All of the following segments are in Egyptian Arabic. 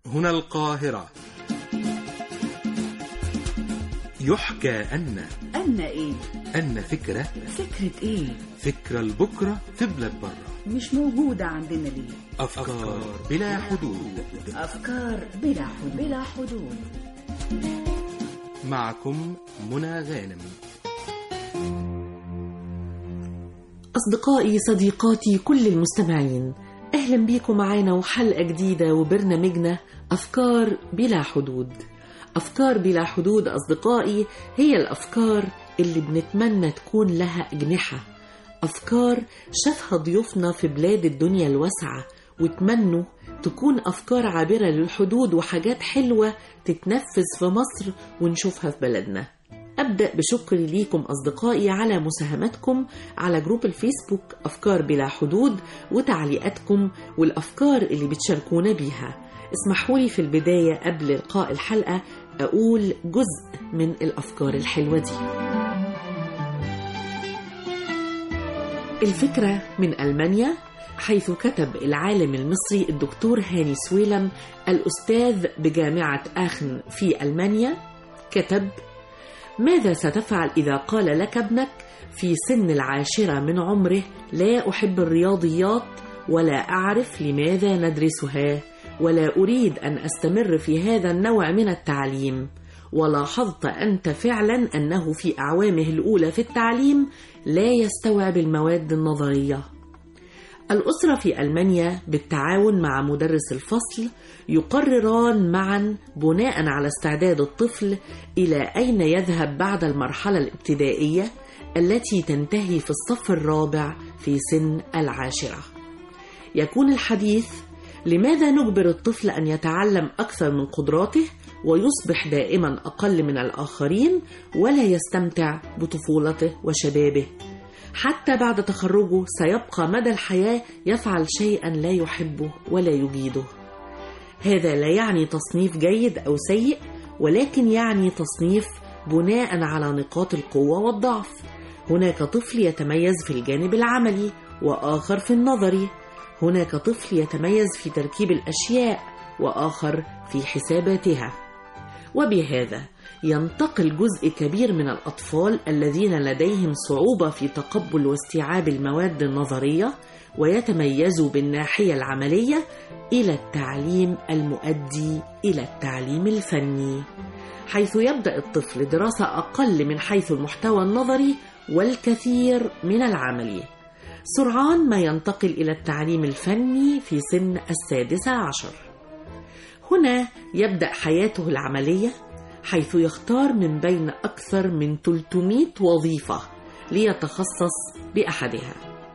هنا القاهرة يحكى أن أن إيه؟ أن فكرة فكرة إيه؟ فكرة لبكرة في بلاد برة مش موجودة عندنا ليه؟ أفكار بلا حدود أفكار بلا حدود بلا حدود معكم منى غانم أصدقائي صديقاتي كل المستمعين أهلا بيكم معانا وحلقة جديدة وبرنامجنا أفكار بلا حدود أفكار بلا حدود أصدقائي هي الأفكار اللي بنتمنى تكون لها أجنحة أفكار شافها ضيوفنا في بلاد الدنيا الواسعة وتمنوا تكون أفكار عابرة للحدود وحاجات حلوة تتنفذ في مصر ونشوفها في بلدنا أبدأ بشكري ليكم أصدقائي على مساهمتكم على جروب الفيسبوك أفكار بلا حدود وتعليقاتكم والأفكار اللي بتشاركونا بيها اسمحوا لي في البداية قبل إلقاء الحلقة أقول جزء من الأفكار الحلوة دي الفكرة من ألمانيا حيث كتب العالم المصري الدكتور هاني سويلم الأستاذ بجامعة آخن في ألمانيا كتب ماذا ستفعل إذا قال لك ابنك في سن العاشرة من عمره لا أحب الرياضيات ولا أعرف لماذا ندرسها ولا أريد أن أستمر في هذا النوع من التعليم ولاحظت أنت فعلا أنه في أعوامه الأولى في التعليم لا يستوعب المواد النظرية الأسرة في ألمانيا بالتعاون مع مدرس الفصل يقرران معا بناء على استعداد الطفل إلى أين يذهب بعد المرحلة الابتدائية التي تنتهي في الصف الرابع في سن العاشرة. يكون الحديث لماذا نجبر الطفل أن يتعلم أكثر من قدراته ويصبح دائما أقل من الآخرين ولا يستمتع بطفولته وشبابه حتى بعد تخرجه سيبقى مدى الحياة يفعل شيئا لا يحبه ولا يجيده. هذا لا يعني تصنيف جيد أو سيء، ولكن يعني تصنيف بناء على نقاط القوة والضعف. هناك طفل يتميز في الجانب العملي، وآخر في النظري. هناك طفل يتميز في تركيب الأشياء، وآخر في حساباتها. وبهذا ينتقل جزء كبير من الأطفال الذين لديهم صعوبة في تقبل واستيعاب المواد النظرية ويتميزوا بالناحية العملية إلى التعليم المؤدي إلى التعليم الفني حيث يبدأ الطفل دراسة أقل من حيث المحتوى النظري والكثير من العملي سرعان ما ينتقل إلى التعليم الفني في سن السادسة عشر هنا يبدأ حياته العملية حيث يختار من بين أكثر من 300 وظيفة ليتخصص بأحدها.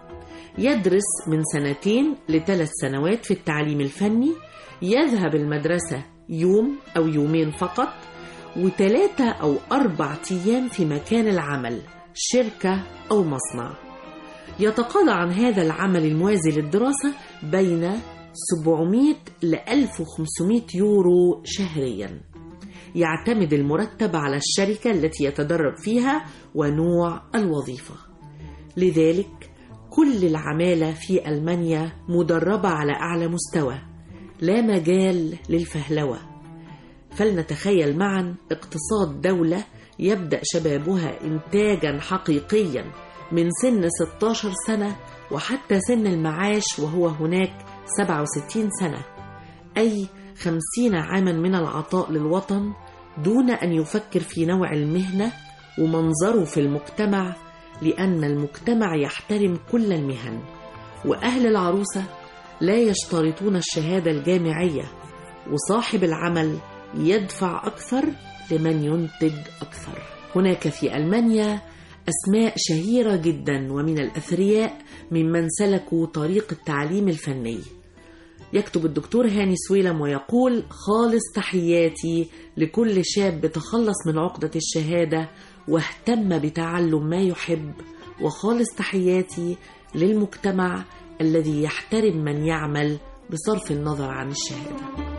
يدرس من سنتين لثلاث سنوات في التعليم الفني، يذهب المدرسة يوم أو يومين فقط، وثلاثة أو أربع أيام في مكان العمل، شركة أو مصنع. يتقاضى عن هذا العمل الموازي للدراسة بين 700 ل 1500 يورو شهرياً. يعتمد المرتب على الشركة التي يتدرب فيها ونوع الوظيفة. لذلك كل العمالة في ألمانيا مدربة على أعلى مستوى، لا مجال للفهلوة. فلنتخيل معا اقتصاد دولة يبدأ شبابها إنتاجا حقيقيا من سن 16 سنة وحتى سن المعاش وهو هناك 67 سنة أي خمسين عاما من العطاء للوطن دون أن يفكر في نوع المهنة ومنظره في المجتمع لأن المجتمع يحترم كل المهن وأهل العروسة لا يشترطون الشهادة الجامعية وصاحب العمل يدفع أكثر لمن ينتج أكثر هناك في ألمانيا أسماء شهيرة جدا ومن الأثرياء ممن سلكوا طريق التعليم الفني يكتب الدكتور هاني سويلم ويقول خالص تحياتي لكل شاب تخلص من عقدة الشهادة واهتم بتعلم ما يحب وخالص تحياتي للمجتمع الذي يحترم من يعمل بصرف النظر عن الشهاده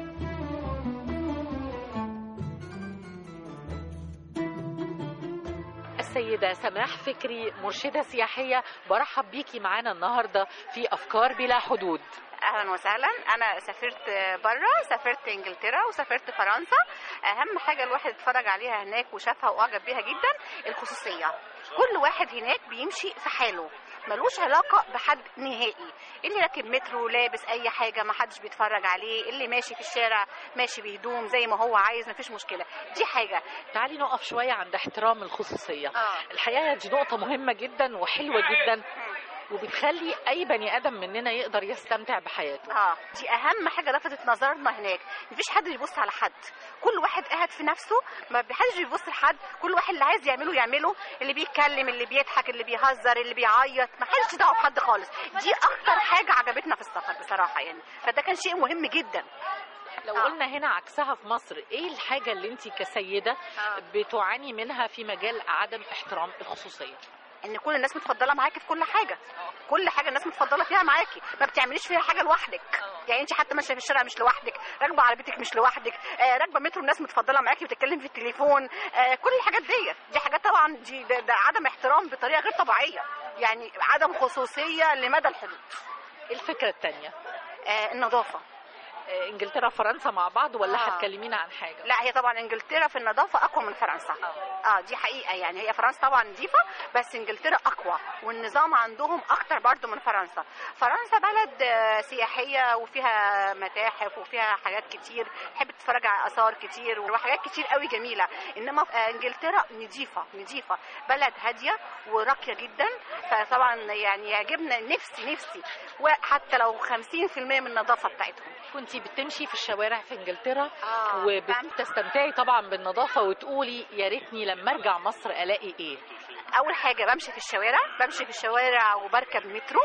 السيدة سماح فكري مرشدة سياحية برحب بيكي معانا النهاردة في أفكار بلا حدود اهلا وسهلا انا سافرت بره سافرت انجلترا وسافرت فرنسا اهم حاجه الواحد اتفرج عليها هناك وشافها واعجب بيها جدا الخصوصيه كل واحد هناك بيمشي في حاله ملوش علاقه بحد نهائي اللي راكب مترو لابس اي حاجه ما حدش بيتفرج عليه اللي ماشي في الشارع ماشي بيدوم زي ما هو عايز مفيش مشكله دي حاجه تعالي نقف شويه عند احترام الخصوصيه اه الحقيقه دي نقطه مهمه جدا وحلوه جدا وبتخلي اي بني ادم مننا يقدر يستمتع بحياته اه دي اهم حاجه لفتت نظرنا هناك مفيش حد بيبص على حد كل واحد قاعد في نفسه ما حدش بيبص لحد كل واحد اللي عايز يعمله يعمله اللي بيتكلم اللي بيضحك اللي بيهزر اللي بيعيط ما حدش دعوه بحد خالص دي اكتر حاجه عجبتنا في السفر بصراحه يعني فده كان شيء مهم جدا لو آه. قلنا هنا عكسها في مصر ايه الحاجه اللي انت كسيده بتعاني منها في مجال عدم احترام الخصوصيه ان كل الناس متفضله معاكي في كل حاجه كل حاجه الناس متفضله فيها معاكي ما بتعمليش فيها حاجه لوحدك يعني انت حتى ماشيه في الشارع مش لوحدك راكبه عربيتك مش لوحدك آه راكبه مترو الناس متفضله معاكي بتتكلم في التليفون آه كل الحاجات دي دي حاجات طبعا دي ده, ده عدم احترام بطريقه غير طبيعيه يعني عدم خصوصيه لمدى الحدود الفكره الثانيه آه النظافه انجلترا وفرنسا مع بعض ولا آه. هتكلمينا عن حاجه لا هي طبعا انجلترا في النظافه اقوى من فرنسا اه دي حقيقه يعني هي فرنسا طبعا نظيفه بس انجلترا اقوى والنظام عندهم اكتر برضو من فرنسا فرنسا بلد آه، سياحيه وفيها متاحف وفيها حاجات كتير تحب تتفرج على اثار كتير وحاجات كتير قوي جميله انما آه، انجلترا نظيفه نظيفه بلد هاديه وراقيه جدا فطبعا يعني يعجبنا نفسي نفسي وحتى لو 50% من النظافه بتاعتهم كنتي بتمشي في الشوارع في انجلترا آه، وبتستمتعي طبعا بالنظافه وتقولي يا ريتني لما ارجع مصر الاقي ايه اول حاجه بمشي في الشوارع بمشي في الشوارع وبركب مترو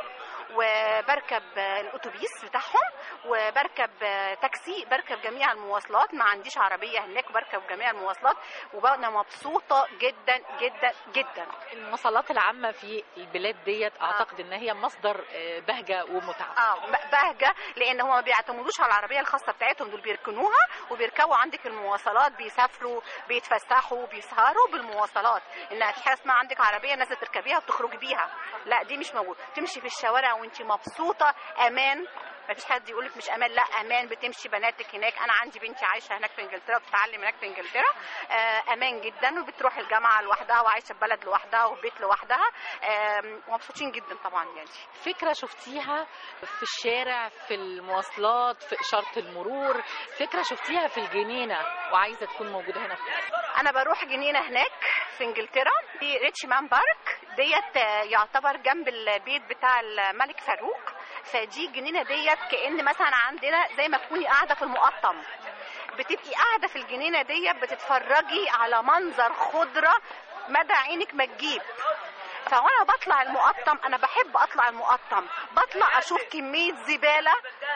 وبركب آه، الاتوبيس بتاعهم وبركب آه، تاكسي بركب جميع المواصلات ما عنديش عربيه هناك بركب جميع المواصلات وانا مبسوطه جدا جدا جدا المواصلات العامه في البلاد ديت اعتقد ان هي مصدر آه، بهجه ومتعه اه ب- بهجه لان هم ما بيعتمدوش على العربيه الخاصه بتاعتهم دول بيركنوها وبيركبوا عندك المواصلات بيسافروا بيتفسحوا بيسهروا بالمواصلات ان في حاجه اسمها عندك عربيه نازله تركبيها وتخرجي بيها لا دي مش موجود تمشي في الشوارع وانت مبسوطه امان ما فيش حد يقولك مش امان لا امان بتمشي بناتك هناك انا عندي بنتي عايشه هناك في انجلترا بتتعلم هناك في انجلترا آه، امان جدا وبتروح الجامعه لوحدها وعايشه في بلد لوحدها وفي بيت لوحدها آم، ومبسوطين جدا طبعا يعني فكره شفتيها في الشارع في المواصلات في اشاره المرور فكره شفتيها في الجنينه وعايزه تكون موجوده هنا في مصر انا بروح جنينه هناك في انجلترا في ريتشمان بارك ديت آه، يعتبر جنب البيت بتاع الملك فاروق فدي الجنينه ديت كان مثلا عندنا زي ما تكوني قاعده في المقطم بتبقي قاعده في الجنينه ديت بتتفرجي على منظر خضره مدى عينك ما تجيب فوانا بطلع المقطم انا بحب اطلع المقطم بطلع اشوف كميه زباله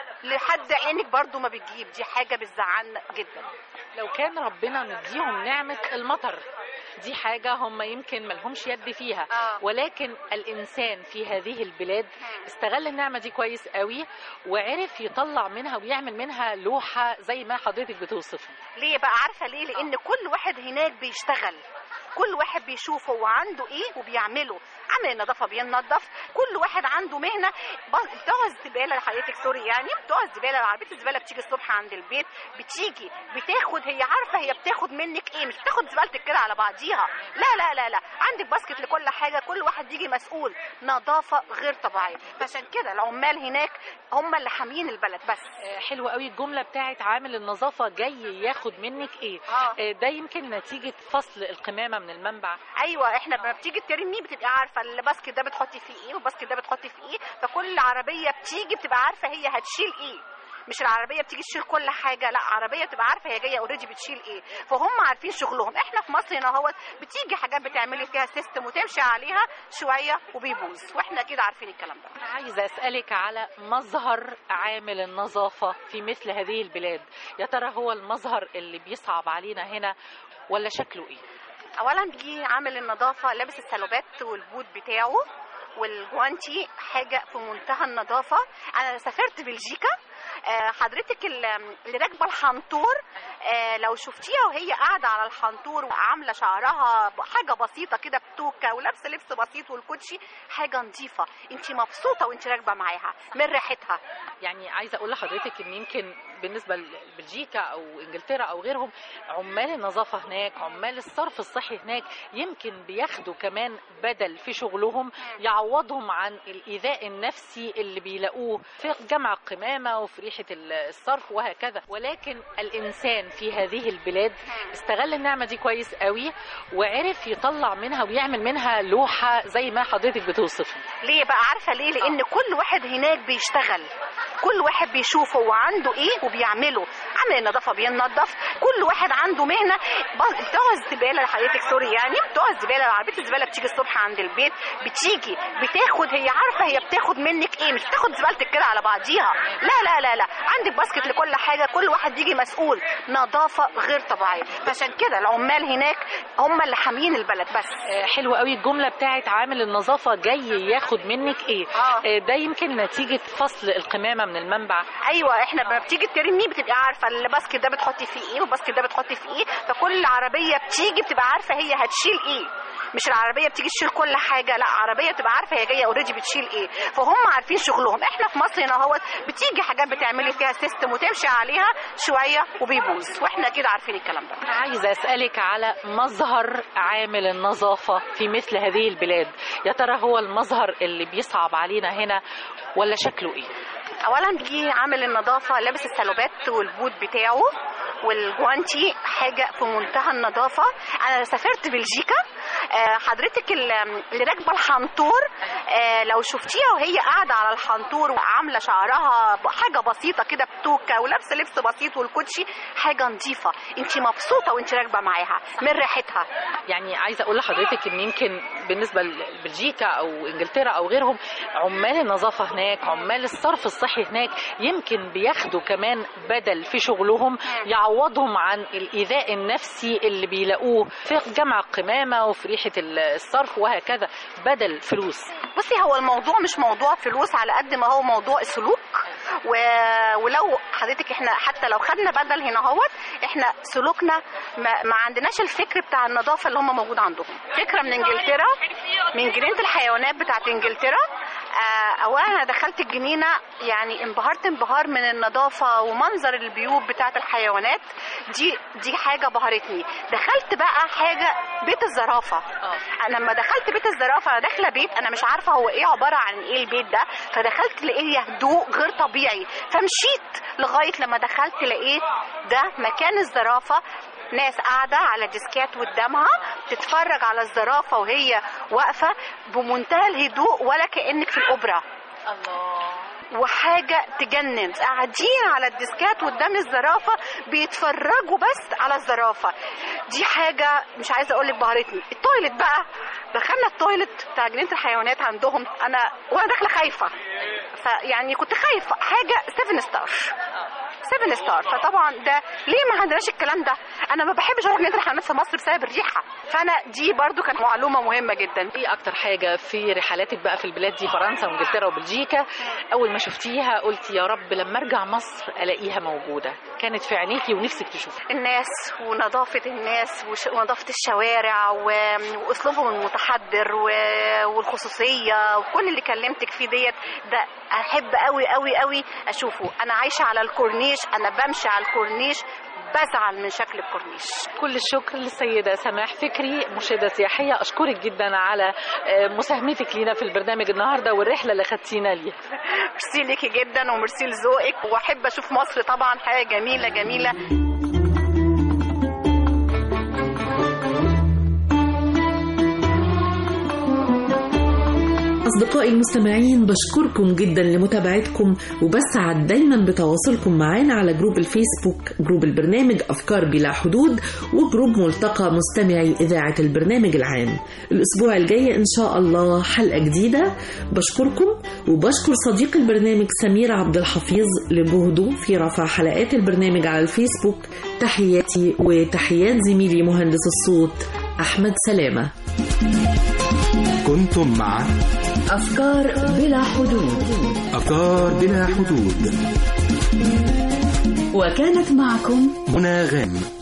لحد عينك برضو ما بتجيب دي حاجه بتزعلنا جدا لو كان ربنا مديهم نعمه المطر دي حاجة هم يمكن ملهمش يد فيها آه. ولكن الإنسان في هذه البلاد استغل النعمة دي كويس قوي وعرف يطلع منها ويعمل منها لوحة زي ما حضرتك بتوصفي ليه بقى عارفه ليه لان كل واحد هناك بيشتغل كل واحد بيشوف هو عنده ايه وبيعمله عامل النظافه بينظف كل واحد عنده مهنه ب- بتوع الزباله لحضرتك سوري يعني بتوع الزباله عربيه الزباله بتيجي الصبح عند البيت بتيجي بتاخد هي عارفه هي بتاخد منك ايه مش بتاخد زبالتك كده على بعضيها لا لا لا لا عندك باسكت لكل حاجه كل واحد يجي مسؤول نظافه غير طبيعيه عشان كده العمال هناك هم اللي حاميين البلد بس آه، حلوة قوي الجملة بتاعت عامل النظافة جاي ياخد منك ايه آه. آه، ده يمكن نتيجة فصل القمامة من المنبع ايوه احنا لما بتيجي ترمي بتبقى عارفه الباسكت ده بتحطي فيه ايه والباسكت ده بتحطي فيه ايه فكل عربيه بتيجي بتبقى عارفه هي هتشيل ايه مش العربيه بتيجي تشيل كل حاجه لا عربيه بتبقى عارفه هي جايه اوريدي بتشيل ايه فهم عارفين شغلهم احنا في مصر هنا اهوت بتيجي حاجات بتعملي فيها سيستم وتمشي عليها شويه وبيبوظ واحنا اكيد عارفين الكلام ده عايزة أسألك على مظهر عامل النظافة في مثل هذه البلاد يا ترى هو المظهر اللي بيصعب علينا هنا ولا شكله ايه اولا بيجي عامل النظافه لابس السلوبات والبوت بتاعه والجوانتي حاجه في منتهى النظافه انا سافرت بلجيكا آه، حضرتك ال- اللي راكبه الحنطور آه، لو شفتيها وهي قاعده على الحنطور وعامله شعرها ب- حاجه بسيطه كده بتوكه ولابسه لبس بسيط والكوتشي حاجه نظيفه انت مبسوطه وانت راكبه معاها من ريحتها يعني عايزه اقول لحضرتك ان يمكن بالنسبه لبلجيكا او انجلترا او غيرهم عمال النظافه هناك عمال الصرف الصحي هناك يمكن بياخدوا كمان بدل في شغلهم يعوضهم عن الايذاء النفسي اللي بيلاقوه في جمع القمامه وفي ريحه الصرف وهكذا ولكن الانسان في هذه البلاد استغل النعمه دي كويس قوي وعرف يطلع منها ويعمل منها لوحه زي ما حضرتك بتوصفي ليه بقى عارفه ليه لان كل واحد هناك بيشتغل كل واحد بيشوف هو عنده ايه وبيعمله عامل النظافه بينظف كل واحد عنده مهنه ب- بتوع الزباله حضرتك سوري يعني بتوع الزباله عربيه الزباله بتيجي الصبح عند البيت بتيجي بتاخد هي عارفه هي بتاخد منك ايه مش بتاخد زبالتك كده على بعضيها لا لا لا لا عندك باسكت لكل حاجه كل واحد يجي مسؤول نظافه غير طبيعيه فعشان كده العمال هناك هم اللي حاميين البلد بس آه، حلوة قوي الجملة بتاعت عامل النظافة جاي ياخد منك ايه آه. آه، ده يمكن نتيجة فصل القمامة من المنبع ايوه احنا لما بتيجي ترمي بتبقى عارفه الباسكت ده بتحطي فيه ايه والباسكت ده بتحطي فيه ايه فكل عربيه بتيجي بتبقى عارفه هي هتشيل ايه مش العربيه بتيجي تشيل كل حاجه لا عربيه بتبقى عارفه هي جايه اوريدي بتشيل ايه فهم عارفين شغلهم احنا في مصر هنا اهوت بتيجي حاجات بتعملي فيها سيستم وتمشي عليها شويه وبيبوظ واحنا كده عارفين الكلام ده عايزة أسألك على مظهر عامل النظافة في مثل هذه البلاد يا ترى هو المظهر اللي بيصعب علينا هنا ولا شكله ايه اولا بيجي عامل النظافه لابس السلوبات والبوت بتاعه والجوانتي حاجه في منتهى النظافه انا سافرت بلجيكا آه، حضرتك ال- اللي راكبه الحنطور آه، لو شفتيها وهي قاعده على الحنطور وعامله شعرها ب- حاجه بسيطه كده بتوكه ولابسه لبس بسيط والكوتشي حاجه نظيفه انت مبسوطه وانت راكبه معاها من ريحتها يعني عايزه اقول لحضرتك ان يمكن بالنسبه لبلجيكا او انجلترا او غيرهم عمال النظافه هناك عمال الصرف الصحي هناك يمكن بياخدوا كمان بدل في شغلهم يعوضهم عن الايذاء النفسي اللي بيلاقوه في جمع القمامه وفي ريحه الصرف وهكذا بدل فلوس بصي هو الموضوع مش موضوع فلوس على قد ما هو موضوع سلوك و... ولو حضرتك احنا حتى لو خدنا بدل هنا اهوت احنا سلوكنا ما... ما عندناش الفكر بتاع النظافه اللي هم موجود عندهم فكره من انجلترا من جنينه الحيوانات بتاعت انجلترا آه، اولا انا دخلت الجنينه يعني انبهرت انبهار من النظافه ومنظر البيوت بتاعت الحيوانات دي دي حاجه بهرتني دخلت بقى حاجه بيت الزرافه انا لما دخلت بيت الزرافه انا داخله بيت انا مش عارفه هو ايه عباره عن ايه البيت ده فدخلت لقيه هدوء غير طبيعي فمشيت لغايه لما دخلت لقيت ده مكان الزرافه ناس قاعدة على ديسكات قدامها تتفرج على الزرافة وهي واقفة بمنتهى الهدوء ولا كأنك في الأوبرا الله وحاجة تجنن قاعدين على الديسكات قدام الزرافة بيتفرجوا بس على الزرافة دي حاجة مش عايزة أقولك بهرتني التويلت بقى دخلنا التويلت بتاع جنينة الحيوانات عندهم أنا وأنا داخلة خايفة فيعني كنت خايفة حاجة 7 ستار 7 ستار فطبعا ده ليه ما عندناش الكلام ده انا ما بحبش اروح جنينه الحيوانات في مصر بسبب الريحه فانا دي برضو كانت معلومه مهمه جدا ايه اكتر حاجه في رحلاتك بقى في البلاد دي فرنسا وانجلترا وبلجيكا اول ما شفتيها قلت يا رب لما ارجع مصر الاقيها موجوده كانت في عينيكي ونفسك تشوفها الناس ونظافة الناس وش- ونظافة الشوارع و- وأسلوبهم المتحضر و- والخصوصية وكل اللي كلمتك فيه ديت ده أحب قوي قوي قوي أشوفه أنا عايشة على الكورنيش أنا بمشي على الكورنيش بزعل من شكل الكورنيش كل الشكر للسيدة سماح فكري مرشدة سياحية أشكرك جدا على آه، مساهمتك لينا في البرنامج النهاردة والرحلة اللي خدتينا ليها ميرسي ليكي جدا وميرسي لذوقك واحب اشوف مصر طبعا حاجه جميله جميله أصدقائي المستمعين بشكركم جدا لمتابعتكم وبسعد دايما بتواصلكم معانا على جروب الفيسبوك جروب البرنامج أفكار بلا حدود وجروب ملتقى مستمعي إذاعة البرنامج العام الأسبوع الجاي إن شاء الله حلقة جديدة بشكركم وبشكر صديق البرنامج سمير عبد الحفيظ لجهده في رفع حلقات البرنامج على الفيسبوك تحياتي وتحيات زميلي مهندس الصوت أحمد سلامة كنتم مع أفكار بلا حدود أفكار بلا حدود وكانت معكم منى غانم